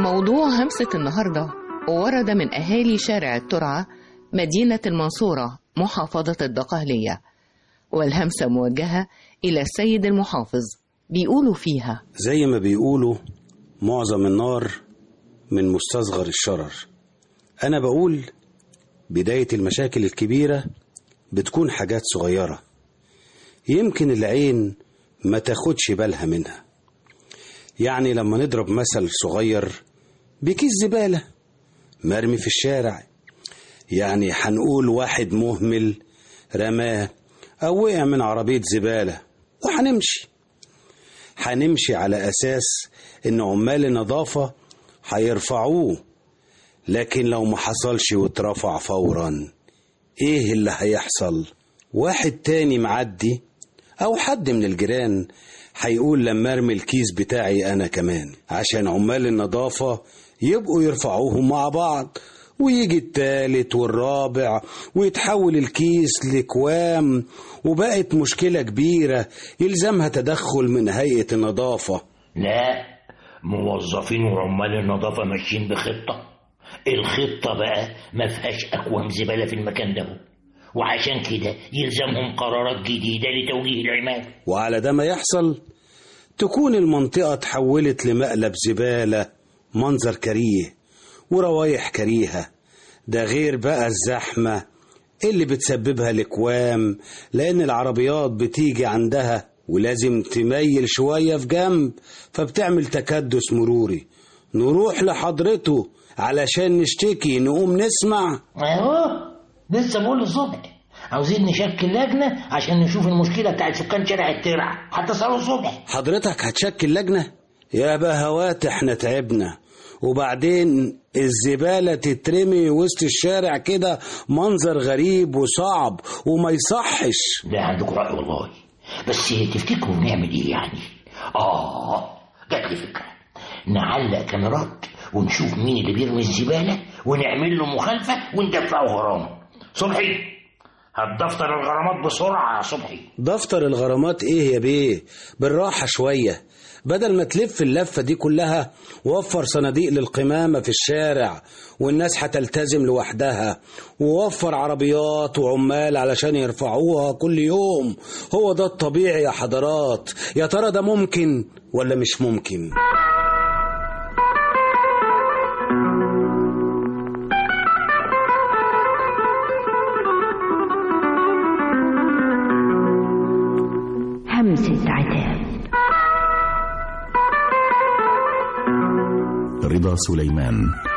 موضوع همسة النهاردة ورد من أهالي شارع الترعة مدينة المنصورة محافظة الدقهلية والهمسة موجهة إلى السيد المحافظ بيقولوا فيها زي ما بيقولوا معظم النار من مستصغر الشرر أنا بقول بداية المشاكل الكبيرة بتكون حاجات صغيرة يمكن العين ما تاخدش بالها منها يعني لما نضرب مثل صغير بكيس زبالة مرمي في الشارع يعني هنقول واحد مهمل رماه أو وقع من عربية زبالة وهنمشي هنمشي على أساس إن عمال النظافة هيرفعوه لكن لو ما حصلش واترفع فورا ايه اللي هيحصل واحد تاني معدي او حد من الجيران هيقول لما ارمي الكيس بتاعي انا كمان عشان عمال النظافة يبقوا يرفعوهم مع بعض ويجي التالت والرابع ويتحول الكيس لكوام وبقت مشكلة كبيرة يلزمها تدخل من هيئة النظافة لا موظفين وعمال النظافة ماشيين بخطة الخطة بقى ما فيهاش أكوام زبالة في المكان ده وعشان كده يلزمهم قرارات جديدة لتوجيه العمال وعلى ده ما يحصل تكون المنطقة اتحولت لمقلب زبالة منظر كريه وروايح كريهة ده غير بقى الزحمة اللي بتسببها الكوام لأن العربيات بتيجي عندها ولازم تميل شوية في جنب فبتعمل تكدس مروري نروح لحضرته علشان نشتكي نقوم نسمع اهو لسه بقول الصبح عاوزين نشكل لجنة عشان نشوف المشكلة بتاعت سكان شارع الترع حتى صاروا الصبح حضرتك هتشكل لجنة يا بهوات احنا تعبنا وبعدين الزبالة تترمي وسط الشارع كده منظر غريب وصعب وما يصحش لا عندكم رأي والله بس تفتكروا نعمل ايه يعني اه جات لي فكرة نعلق كاميرات ونشوف مين اللي بيرمي الزبالة ونعمل له مخالفة وندفعه غرامة صبحي هات دفتر الغرامات بسرعة يا صبحي دفتر الغرامات ايه يا بيه بالراحة شوية بدل ما تلف اللفة دي كلها وفر صناديق للقمامة في الشارع والناس هتلتزم لوحدها ووفر عربيات وعمال علشان يرفعوها كل يوم هو ده الطبيعي يا حضرات يا ترى ده ممكن ولا مش ممكن همسة عتاب رضا سليمان